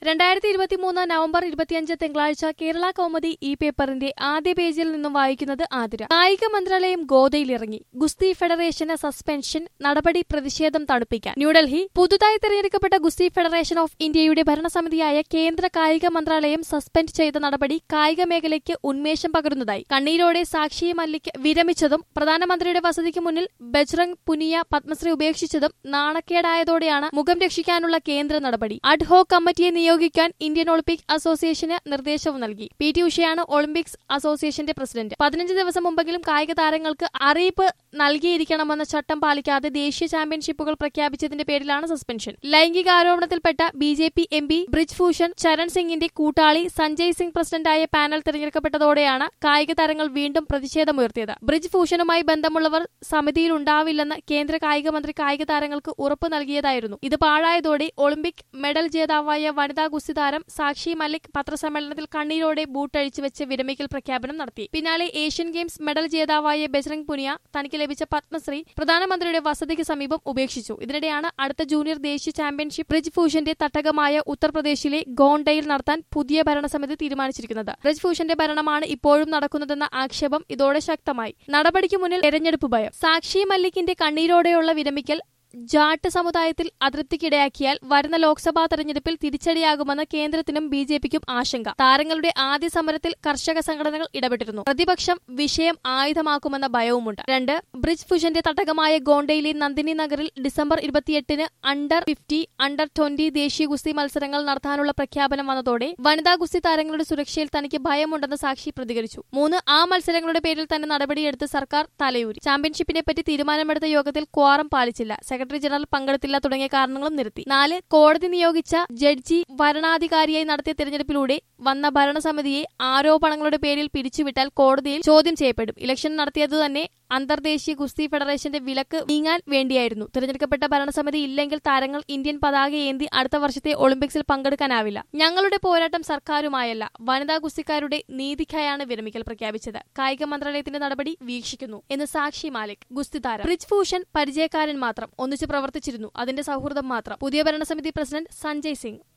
രണ്ടായിരത്തി ഇരുപത്തിമൂന്ന് നവംബർ ഇരുപത്തിയഞ്ച് തിങ്കളാഴ്ച കേരള കൗമുദി ഈ പേപ്പറിന്റെ ആദ്യ പേജിൽ നിന്നും വായിക്കുന്നത് ആതിര കായിക മന്ത്രാലയം ഗോദയിലിറങ്ങി ഗുസ്തി ഫെഡറേഷന് സസ്പെൻഷൻ നടപടി പ്രതിഷേധം തണുപ്പിക്കാൻ ന്യൂഡൽഹി പുതുതായി തെരഞ്ഞെടുക്കപ്പെട്ട ഗുസ്തി ഫെഡറേഷൻ ഓഫ് ഇന്ത്യയുടെ ഭരണസമിതിയായ കേന്ദ്ര കായിക മന്ത്രാലയം സസ്പെൻഡ് ചെയ്ത നടപടി കായിക മേഖലയ്ക്ക് ഉന്മേഷം പകരുന്നതായി കണ്ണീരോടെ സാക്ഷി മല്ലിക് വിരമിച്ചതും പ്രധാനമന്ത്രിയുടെ വസതിക്ക് മുന്നിൽ ബജ്രംഗ് പുനിയ പത്മശ്രീ ഉപേക്ഷിച്ചതും നാണക്കേടായതോടെയാണ് മുഖം രക്ഷിക്കാനുള്ള കേന്ദ്ര നടപടി അഡ്ഹോക് കമ്മിറ്റിയെ നിയോഗിക്കാൻ ഇന്ത്യൻ ഒളിമ്പിക് അസോസിയേഷന് നിർദ്ദേശവും നൽകി പി ടി ഉഷയാണ് ഒളിമ്പിക്സ് അസോസിയേഷന്റെ പ്രസിഡന്റ് പതിനഞ്ച് ദിവസം മുമ്പെങ്കിലും കായിക താരങ്ങൾക്ക് അറിയിപ്പ് നൽകിയിരിക്കണമെന്ന ചട്ടം പാലിക്കാതെ ദേശീയ ചാമ്പ്യൻഷിപ്പുകൾ പ്രഖ്യാപിച്ചതിന്റെ പേരിലാണ് സസ്പെൻഷൻ ലൈംഗിക ആരോപണത്തിൽപ്പെട്ട B J P M P Brij Bhushan Charan സിംഗിന്റെ കൂട്ടാളി സഞ്ജയ് സിംഗ് പ്രസിഡന്റായ പാനൽ തിരഞ്ഞെടുക്കപ്പെട്ടതോടെയാണ് കായിക താരങ്ങൾ വീണ്ടും പ്രതിഷേധമുയർത്തിയത് ബ്രിജ് ഭൂഷണുമായി ബന്ധമുള്ളവർ സമിതിയിലുണ്ടാവില്ലെന്ന് കേന്ദ്ര കായിക മന്ത്രി കായിക താരങ്ങൾക്ക് ഉറപ്പ് നൽകിയതായിരുന്നു ഇത് പാഴായതോടെ ഒളിമ്പിക് മെഡൽ ജേതാവായ വനിതാ ഗുസ്തി താരം സാക്ഷി മല്ലിക് പത്രസമ്മേളനത്തിൽ കണ്ണീരോടെ ബൂട്ടഴിച്ചു വെച്ച് വിരമിക്കൽ പ്രഖ്യാപനം നടത്തി പിന്നാലെ ഏഷ്യൻ ഗെയിംസ് മെഡൽ ജേതാവായ ബജ്രംഗ് പുനിയ തനിക്ക് ലഭിച്ച പത്മശ്രീ പ്രധാനമന്ത്രിയുടെ വസതിക്ക് സമീപം ഉപേക്ഷിച്ചു ഇതിനിടെയാണ് അടുത്ത ജൂനിയർ ദേശീയ ചാമ്പ്യൻഷിപ്പ് ബ്രിജ് ഭൂഷന്റെ തട്ടകമായ ഉത്തർപ്രദേശിലെ ഗോണ്ടയിൽ നടത്താൻ പുതിയ ഭരണസമിതി തീരുമാനിച്ചിരിക്കുന്നത് ബ്രിജ് ഭൂഷന്റെ ഭരണമാണ് ഇപ്പോഴും നടക്കുന്നതെന്ന ആക്ഷേപം ഇതോടെ ശക്തമായി നടപടിക്ക് മുന്നിൽ തെരഞ്ഞെടുപ്പ് ഭയം സാക്ഷി മല്ലിക്കിന്റെ കണ്ണീരോടെയുള്ള വിരമിക്കൽ ജാട്ട് സമുദായത്തിൽ അതൃപ്തിക്കിടയാക്കിയാൽ വരുന്ന ലോക്സഭാ തെരഞ്ഞെടുപ്പിൽ തിരിച്ചടിയാകുമെന്ന് കേന്ദ്രത്തിനും ബി ജെ പിക്കും ആശങ്ക താരങ്ങളുടെ ആദ്യ സമരത്തിൽ കർഷക സംഘടനകൾ ഇടപെട്ടിരുന്നു പ്രതിപക്ഷം വിഷയം ആയുധമാക്കുമെന്ന ഭയവുമുണ്ട് രണ്ട് ബ്രിജ് ഫുഷന്റെ തട്ടകമായ ഗോണ്ടയിലെ നന്ദിനി നഗറിൽ ഡിസംബർ ഇരുപത്തിയെട്ടിന് അണ്ടർ ഫിഫ്റ്റി അണ്ടർ ട്വന്റി ദേശീയ ഗുസ്തി മത്സരങ്ങൾ നടത്താനുള്ള പ്രഖ്യാപനം വന്നതോടെ വനിതാ ഗുസ്തി താരങ്ങളുടെ സുരക്ഷയിൽ തനിക്ക് ഭയമുണ്ടെന്ന് സാക്ഷി പ്രതികരിച്ചു മൂന്ന് ആ മത്സരങ്ങളുടെ പേരിൽ തന്നെ നടപടിയെടുത്ത് സർക്കാർ തലയൂരി ചാമ്പ്യൻഷിപ്പിനെ പറ്റി തീരുമാനമെടുത്ത യോഗത്തിൽ ക്വാറം പാലിച്ചില്ല സെക്രട്ടറി ജനറൽ പങ്കെടുത്തില്ല തുടങ്ങിയ കാരണങ്ങളും നിരത്തി നാല് കോടതി നിയോഗിച്ച ജഡ്ജി വരണാധികാരിയായി നടത്തിയ തിരഞ്ഞെടുപ്പിലൂടെ വന്ന ഭരണസമിതിയെ ആരോപണങ്ങളുടെ പേരിൽ പിരിച്ചുവിട്ടാൽ കോടതിയിൽ ചോദ്യം ചെയ്യപ്പെടും ഇലക്ഷൻ നടത്തിയതു തന്നെ അന്തർദേശീയ ഗുസ്തി ഫെഡറേഷന്റെ വിലക്ക് നീങ്ങാൻ വേണ്ടിയായിരുന്നു തിരഞ്ഞെടുക്കപ്പെട്ട ഭരണസമിതി ഇല്ലെങ്കിൽ താരങ്ങൾ ഇന്ത്യൻ പതാക ഏന്തി അടുത്ത വർഷത്തെ ഒളിമ്പിക്സിൽ പങ്കെടുക്കാനാവില്ല ഞങ്ങളുടെ പോരാട്ടം സർക്കാരുമായല്ല വനിതാ ഗുസ്തിക്കാരുടെ നീതിക്കായാണ് വിരമിക്കൽ പ്രഖ്യാപിച്ചത് കായിക മന്ത്രാലയത്തിന്റെ നടപടി വീക്ഷിക്കുന്നു എന്ന് സാക്ഷി മാലിക് ഗുസ്തി താരം ബ്രിജ് ഭൂഷൺ പരിചയക്കാരൻ മാത്രം ഒന്നിച്ച് പ്രവർത്തിച്ചിരുന്നു അതിന്റെ സൗഹൃദം മാത്രം പുതിയ ഭരണസമിതി പ്രസിഡന്റ് സഞ്ജയ് സിംഗ്